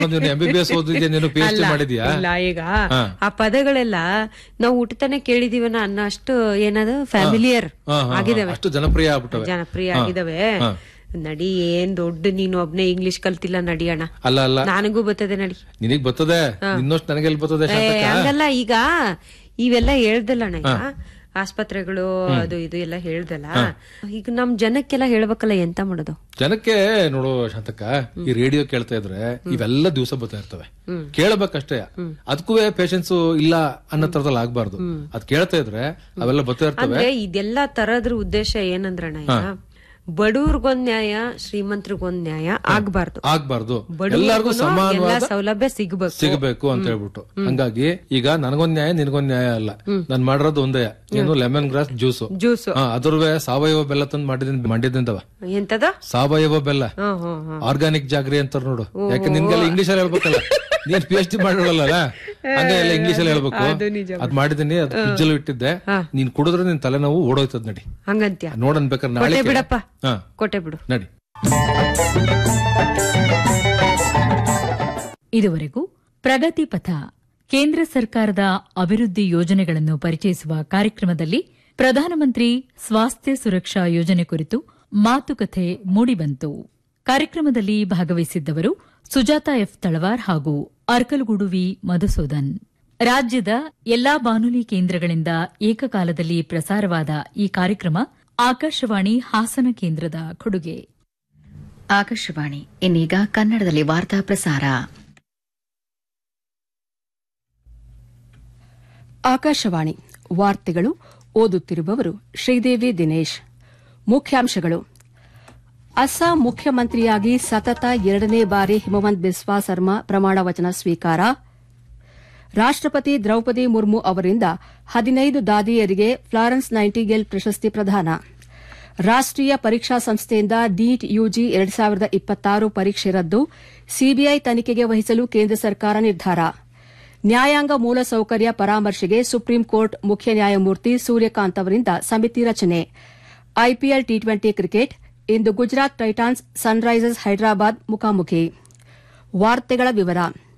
ನೀನು M B B S ಓದಿದ್ಯಾ ನೀನು ಪಿ ಎಚ್ ಡಿ ಅಲ್ಲ, ಮಾಡಿದ್ಯಾ ಇಲ್ಲ ಈಗ ಹಾ. ಆ ಪದಗಳೆಲ್ಲ ನಾವು ಹುಟ್ಟತಾನೆ ಕೇಳಿದೀವನ ಅನ್ನೋ ಅಷ್ಟು ಏನದು ಫ್ಯಾಮಿಲಿಯರ್ ಹಾ, ಹಾ, ಹಾ. ಆಗಿದಾವೆ ಅಷ್ಟು ಜನಪ್ರಿಯ ಆಗ್ಬಿಟ್ಟವೆ ಜನಪ್ರಿಯ ಹಾ. ಆಗಿದಾವೆ ಹಾ. ನಡಿ ಏನ್ ದೊಡ್ಡ ನೀನು ಒಬ್ನೇ ಇಂಗ್ಲಿಷ್ ಕಲ್ತಿಲ್ಲ ನಡಿಯಣ ಅಲ್ಲ ಅಲ್ಲ ನನಗೂ ಬರ್ತದೆ ನಡಿ ನಿನಗ್ ಬರ್ತದೆ ನಿನ್ನಷ್ಟು ನನಗೆ ಎಲ್ಲಿ ಬರ್ತದೆ ಏ, ಶಾಂತಕ್ಕ? ಹಂಗಲ್ಲ ಈಗ ಇವೆಲ್ಲ ಹೇಳ್ದಲ್ಲ ಅಣ್ಣ ಈಗ ಆಸ್ಪತ್ರೆಗಳು ಅದು ಇದು ಎಲ್ಲ ಹೇಳ್ದಲ್ಲ ಈಗ ನಮ್ ಜನಕ್ಕೆಲ್ಲ ಹೇಳ್ಬೇಕಲ್ಲ ಎಂತ ಮಾಡೋದು ಜನಕ್ಕೆ ನೋಡು ಶಾಂತಕ್ಕ ಈ ರೇಡಿಯೋ ಕೇಳ್ತಾ ಇದ್ರೆ ಇವೆಲ್ಲ ದಿವಸ ಬರ್ತಾ ಇರ್ತವೆ ಕೇಳಬೇಕಷ್ಟೇ ಅದಕ್ಕೂ ಪೇಷನ್ಸ್ ಇಲ್ಲ ಅನ್ನೋ ತರದಲ್ಲಿ ಆಗ್ಬಾರ್ದು ಅದ್ ಕೇಳ್ತಾ ಇದ್ರೆ ಅವೆಲ್ಲ ಬರ್ತಾ ಇರ್ತವೆ ಅಂದ್ರೆ ಇದೆಲ್ಲ ತರದ್ರ ಉದ್ದೇಶ ಏನಂದ್ರಣ್ಣ ಈಗ ಬಡವ್ರಿಗೊಂದ್ ನ್ಯಾಯ ಶ್ರೀಮಂತರಿಗೊಂದ್ ನ್ಯಾಯ ಆಗ್ಬಾರ್ದು ಆಗ್ಬಾರ್ದು ಎಲ್ಲಾರ್ಗು ಬಡವ್ರಿಗೂ ಎಲ್ಲಾ ಸಮಾನವಾದ ಸೌಲಭ್ಯ ಸಿಗ್ಬೇಕು ಸಿಗಬೇಕು ಅಂತ ಹೇಳ್ಬಿಟ್ಟು ಹಂಗಾಗಿ ಈಗ ನನಗೊಂದ್ ನ್ಯಾಯ ನಿನಗೊಂದ್ ನ್ಯಾಯ ಅಲ್ಲ ನಾನ್ ಮಾಡಿರೋದು ಒಂದೇ ಏನು ಲೆಮನ್ ಗ್ರಾಸ್ ಜ್ಯೂಸು ಜ್ಯೂಸು ಅದ್ರವೇ ಸಾವಯವ ಬೆಲ್ಲ ತಂದು ಮಾಡಿದ್ದೀನಿ ಮಂಡ್ಯದಿಂದವ ಎಂತದ ಸಾವಯವ ಬೆಲ್ಲ ಹ್ಮ್ ಹ್ಮ್ ಹ್ಮ್ ಆರ್ಗಾನಿಕ್ ಜಾಗ್ರಿ ಅಂತಾರ ನೋಡು ಯಾಕೆ ನಿನ್ಗೆಲ್ಲ ಇಂಗ್ಲಿಷ್ ಅಲ್ಲಿ ಹೇಳ್ಬೇಕಲ್ಲ ನೀನ್ ಪಿ ಎಚ್ ಡಿ ಮಾಡಿರಲ್ಲ ಹಂಗೆ ಎಲ್ಲ ಇಂಗ್ಲಿಷ್ ಅಲ್ಲಿ ಹೇಳ್ಬೇಕು ಅದು ನಿಜ ಅದ್ ಮಾಡಿದೀನಿ ಅದ್ ಫ್ರಿಜ್ಜಲ್ಲೂ ಇಟ್ಟಿದ್ದೆ ನೀನ್ ಕುಡಿದ್ರೆ ನಿನ್ ತಲೆನೋವು ಓಡೋಯ್ತದ ನಡಿ ಹಂಗಂತ್ಯ ನೋಡನ್ ಬೇಕಾದ್ರೆ ನಾಳೆ ಕೊಟ್ಟೆ ಬಿಡಪ್ಪ ಹಾ ಕೊಟ್ಟೆ ಬಿಡು ನಡಿ ಇದುವರೆಗೂ ಪ್ರಗತಿ ಪಥ ಕೇಂದ್ರ ಸರ್ಕಾರದ ಅಭಿವೃದ್ಧಿ ಯೋಜನೆಗಳನ್ನು ಪರಿಚಯಿಸುವ ಕಾರ್ಯಕ್ರಮದಲ್ಲಿ ಪ್ರಧಾನಮಂತ್ರಿ ಸ್ವಾಸ್ಥ್ಯ ಸುರಕ್ಷಾ ಯೋಜನೆ ಕುರಿತು ಮಾತುಕತೆ ಮೂಡಿಬಂತು ಕಾರ್ಯಕ್ರಮದಲ್ಲಿ ಭಾಗವಹಿಸಿದ್ದವರು ಸುಜಾತ ಎಫ್ ತಳವಾರ್ ಹಾಗೂ ಅರ್ಕಲಗೂಡು ವಿ ಮಧುಸೂದನ್ ರಾಜ್ಯದ ಎಲ್ಲಾ ಬಾನುಲಿ ಕೇಂದ್ರಗಳಿಂದ ಏಕಕಾಲದಲ್ಲಿ ಪ್ರಸಾರವಾದ ಈ ಕಾರ್ಯಕ್ರಮ ಆಕಾಶವಾಣಿ ಹಾಸನ ಕೇಂದ್ರದ ಕೊಡುಗೆ ಆಕಾಶವಾಣಿ ಇನ್ನೀಗ ಕನ್ನಡದಲ್ಲಿ ವಾರ್ತಾ ಪ್ರಸಾರ ಆಕಾಶವಾಣಿ ವಾರ್ತೆಗಳು ಓದುತ್ತಿರುವವರು ಶ್ರೀದೇವಿ ದಿನೇಶ್ ಮುಖ್ಯಾಂಶಗಳು ಅಸ್ಸಾಂ ಮುಖ್ಯಮಂತ್ರಿಯಾಗಿ ಸತತ ಎರಡನೇ ಬಾರಿ ಹಿಮವಂತ್ ಬಿಸ್ವಾ ಸರ್ಮಾ ಪ್ರಮಾಣ ವಚನ ಸ್ವೀಕಾರ ರಾಷ್ಟಪತಿ ದ್ರೌಪದಿ ಮುರ್ಮು ಅವರಿಂದ ಹದಿನೈದು ದಾದಿಯರಿಗೆ ಫ್ಲಾರೆನ್ಸ್ ನೈಂಟಿಗೇಲ್ ಪ್ರಶಸ್ತಿ ಪ್ರದಾನ ರಾಷ್ಟೀಯ ಪರೀಕ್ಷಾ ಸಂಸ್ಥೆಯಿಂದ ನೀಟ್ ಯುಜಿ ಎರಡು ಸಾವಿರದ ಇಪ್ಪತ್ತಾರು ಪರೀಕ್ಷೆ ರದ್ದು ಸಿಬಿಐ ತನಿಖೆಗೆ ವಹಿಸಲು ಕೇಂದ್ರ ಸರ್ಕಾರ ನಿರ್ಧಾರ ನ್ಯಾಯಾಂಗ ಮೂಲಸೌಕರ್ಯ ಪರಾಮರ್ಶೆಗೆ ಸುಪ್ರೀಂ ಕೋರ್ಟ್ ಮುಖ್ಯ ನ್ಯಾಯಮೂರ್ತಿ ಸೂರ್ಯಕಾಂತ್ ಅವರಿಂದ ಸಮಿತಿ ರಚನೆ ಐಪಿಎಲ್ ಟಿ ಟ್ವೆಂಟಿ ಕ್ರಿಕೆಟ್ ಇಂದು ಗುಜರಾತ್ ಟೈಟಾನ್ಸ್ ಸನ್ರೈಸರ್ಸ್ ಹೈದರಾಬಾದ್ ಮುಖಾಮುಖಿ ವಾರ್ತೆಗಳ ವಿವರ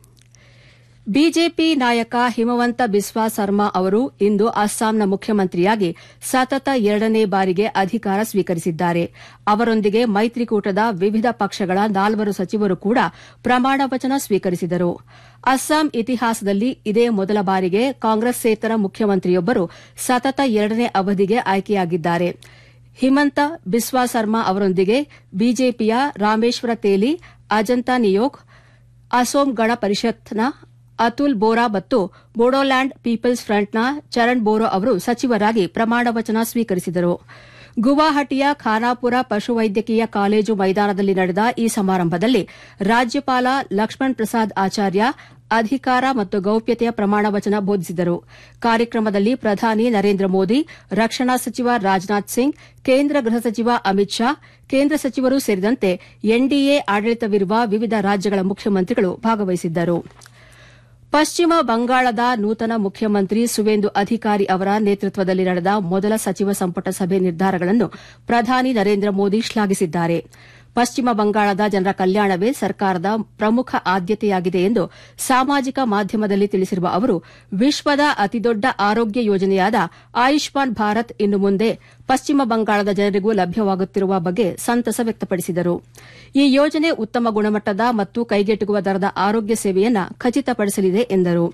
ಬಿಜೆಪಿ ನಾಯಕ ಹಿಮವಂತ ಬಿಸ್ವಾ ಸರ್ಮಾ ಅವರು ಇಂದು ಅಸ್ಸಾಂನ ಮುಖ್ಯಮಂತ್ರಿಯಾಗಿ ಸತತ ಎರಡನೇ ಬಾರಿಗೆ ಅಧಿಕಾರ ಸ್ವೀಕರಿಸಿದ್ದಾರೆ ಅವರೊಂದಿಗೆ ಮೈತ್ರಿಕೂಟದ ವಿವಿಧ ಪಕ್ಷಗಳ ನಾಲ್ವರು ಸಚಿವರು ಕೂಡ ಪ್ರಮಾಣ ವಚನ ಸ್ವೀಕರಿಸಿದರು ಅಸ್ಸಾಂ ಇತಿಹಾಸದಲ್ಲಿ ಇದೇ ಮೊದಲ ಬಾರಿಗೆ ಕಾಂಗ್ರೆಸ್ಸೇತರ ಮುಖ್ಯಮಂತ್ರಿಯೊಬ್ಬರು ಸತತ ಎರಡನೇ ಅವಧಿಗೆ ಆಯ್ಕೆಯಾಗಿದ್ದಾರೆ ಹಿಮಂತ ಬಿಸ್ವಾ ಸರ್ಮಾ ಅವರೊಂದಿಗೆ ಬಿಜೆಪಿಯ ರಾಮೇಶ್ವರ ತೇಲಿ ಅಜಂತಾ ನಿಯೋಗ್ ಅಸೋಂ ಗಣ ಪರಿಷತ್ನ ಅತುಲ್ ಬೋರಾ ಮತ್ತು ಬೋಡೋಲ್ಯಾಂಡ್ ಪೀಪಲ್ಸ್ ಫ್ರಂಟ್ನ ಚರಣ್ ಬೋರೋ ಅವರು ಸಚಿವರಾಗಿ ಪ್ರಮಾಣ ವಚನ ಸ್ವೀಕರಿಸಿದರು ಗುವಾಹಟಿಯ ಖಾನಾಪುರ ಪಶುವೈದ್ಯಕೀಯ ಕಾಲೇಜು ಮೈದಾನದಲ್ಲಿ ನಡೆದ ಈ ಸಮಾರಂಭದಲ್ಲಿ ರಾಜ್ಯಪಾಲ ಲಕ್ಷ್ಮಣ್ ಪ್ರಸಾದ್ ಆಚಾರ್ಯ ಅಧಿಕಾರ ಮತ್ತು ಗೌಪ್ಯತೆಯ ಪ್ರಮಾಣ ವಚನ ಬೋಧಿಸಿದರು ಕಾರ್ಯಕ್ರಮದಲ್ಲಿ ಪ್ರಧಾನಿ ನರೇಂದ್ರ ಮೋದಿ ರಕ್ಷಣಾ ಸಚಿವ ರಾಜನಾಥ್ ಸಿಂಗ್ ಕೇಂದ್ರ ಗೃಹ ಸಚಿವ ಅಮಿತ್ ಶಾ ಕೇಂದ್ರ ಸಚಿವರು ಸೇರಿದಂತೆ ಎನ್ಡಿಎ ಆಡಳಿತವಿರುವ ವಿವಿಧ ರಾಜ್ಯಗಳ ಮುಖ್ಯಮಂತ್ರಿಗಳು ಭಾಗವಹಿಸಿದ್ದರು ಪಶ್ಚಿಮ ಬಂಗಾಳದ ನೂತನ ಮುಖ್ಯಮಂತ್ರಿ ಸುವೇಂದು ಅಧಿಕಾರಿ ಅವರ ನೇತೃತ್ವದಲ್ಲಿ ನಡೆದ ಮೊದಲ ಸಚಿವ ಸಂಪುಟ ಸಭೆ ನಿರ್ಧಾರಗಳನ್ನು ಪ್ರಧಾನಿ ನರೇಂದ್ರ ಮೋದಿ ಶ್ಲಾಘಿಸಿದ್ದಾರೆ ಪಶ್ಚಿಮ ಬಂಗಾಳದ ಜನರ ಕಲ್ಯಾಣವೇ ಸರ್ಕಾರದ ಪ್ರಮುಖ ಆದ್ಯತೆಯಾಗಿದೆ ಎಂದು ಸಾಮಾಜಿಕ ಮಾಧ್ಯಮದಲ್ಲಿ ತಿಳಿಸಿರುವ ಅವರು ವಿಶ್ವದ ಅತಿದೊಡ್ಡ ಆರೋಗ್ಯ ಯೋಜನೆಯಾದ ಆಯುಷ್ಮಾನ್ ಭಾರತ್ ಇನ್ನು ಮುಂದೆ ಪಶ್ಚಿಮ ಬಂಗಾಳದ ಜನರಿಗೂ ಲಭ್ಯವಾಗುತ್ತಿರುವ ಬಗ್ಗೆ ಸಂತಸ ವ್ಯಕ್ತಪಡಿಸಿದರು ಈ ಯೋಜನೆ ಉತ್ತಮ ಗುಣಮಟ್ಟದ ಮತ್ತು ಕೈಗೆಟುಕುವ ದರದ ಆರೋಗ್ಯ ಸೇವೆಯನ್ನು ಖಚಿತಪಡಿಸಲಿದೆ ಎಂದರು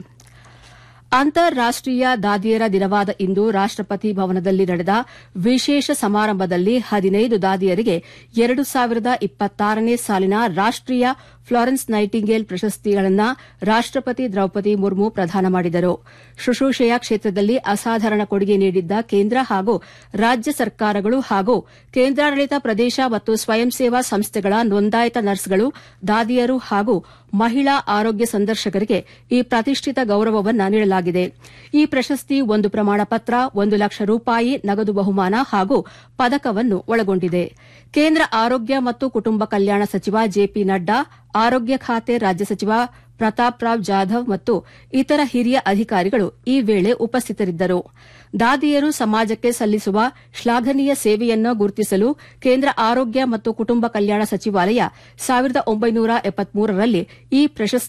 ಅಂತಾರಾಷ್ಟೀಯ ದಾದಿಯರ ದಿನವಾದ ಇಂದು ರಾಷ್ಟಪತಿ ಭವನದಲ್ಲಿ ನಡೆದ ವಿಶೇಷ ಸಮಾರಂಭದಲ್ಲಿ ಹದಿನೈದು ದಾದಿಯರಿಗೆ ಎರಡು ಸಾವಿರದ ಇಪ್ಪತ್ತಾರನೇ ಸಾಲಿನ ರಾಷ್ಟೀಯ ಫ್ಲಾರೆನ್ಸ್ ನೈಟಿಂಗೇಲ್ ಪ್ರಶಸ್ತಿಗಳನ್ನು ರಾಷ್ಟಪತಿ ದ್ರೌಪದಿ ಮುರ್ಮು ಪ್ರದಾನ ಮಾಡಿದರು ಶುಶ್ರೂಷೆಯ ಕ್ಷೇತ್ರದಲ್ಲಿ ಅಸಾಧಾರಣ ಕೊಡುಗೆ ನೀಡಿದ್ದ ಕೇಂದ್ರ ಹಾಗೂ ರಾಜ್ಯ ಸರ್ಕಾರಗಳು ಹಾಗೂ ಕೇಂದ್ರಾಡಳಿತ ಪ್ರದೇಶ ಮತ್ತು ಸ್ವಯಂ ಸೇವಾ ಸಂಸ್ಥೆಗಳ ನೋಂದಾಯಿತ ನರ್ಸ್ಗಳು ದಾದಿಯರು ಹಾಗೂ ಮಹಿಳಾ ಆರೋಗ್ಯ ಸಂದರ್ಶಕರಿಗೆ ಈ ಪ್ರತಿಷ್ಠಿತ ಗೌರವವನ್ನು ನೀಡಲಾಗಿದೆ ಈ ಪ್ರಶಸ್ತಿ ಒಂದು ಪ್ರಮಾಣ ಪತ್ರ ಒಂದು ಲಕ್ಷ ರೂಪಾಯಿ ನಗದು ಬಹುಮಾನ ಹಾಗೂ ಪದಕವನ್ನು ಒಳಗೊಂಡಿದೆ ಕೇಂದ್ರ ಆರೋಗ್ಯ ಮತ್ತು ಕುಟುಂಬ ಕಲ್ಯಾಣ ಸಚಿವ ಜೆಪಿ ನಡ್ಡಾ ಆರೋಗ್ಯ ಖಾತೆ ರಾಜ್ಯ ಸಚಿವ ಪ್ರತಾಪ್ ರಾವ್ ಜಾಧವ್ ಮತ್ತು ಇತರ ಹಿರಿಯ ಅಧಿಕಾರಿಗಳು ಈ ವೇಳೆ ಉಪಸ್ಥಿತರಿದ್ದರು ದಾದಿಯರು ಸಮಾಜಕ್ಕೆ ಸಲ್ಲಿಸುವ ಶ್ಲಾಘನೀಯ ಸೇವೆಯನ್ನು ಗುರುತಿಸಲು ಕೇಂದ್ರ ಆರೋಗ್ಯ ಮತ್ತು ಕುಟುಂಬ ಕಲ್ಯಾಣ ಸಚಿವಾಲಯ ಸಾವಿರದ ಒಂಬೈನೂರ ಎಪ್ಪತ್ಮೂರರಲ್ಲಿ ಈ ಪ್ರಶಸ್ತಿ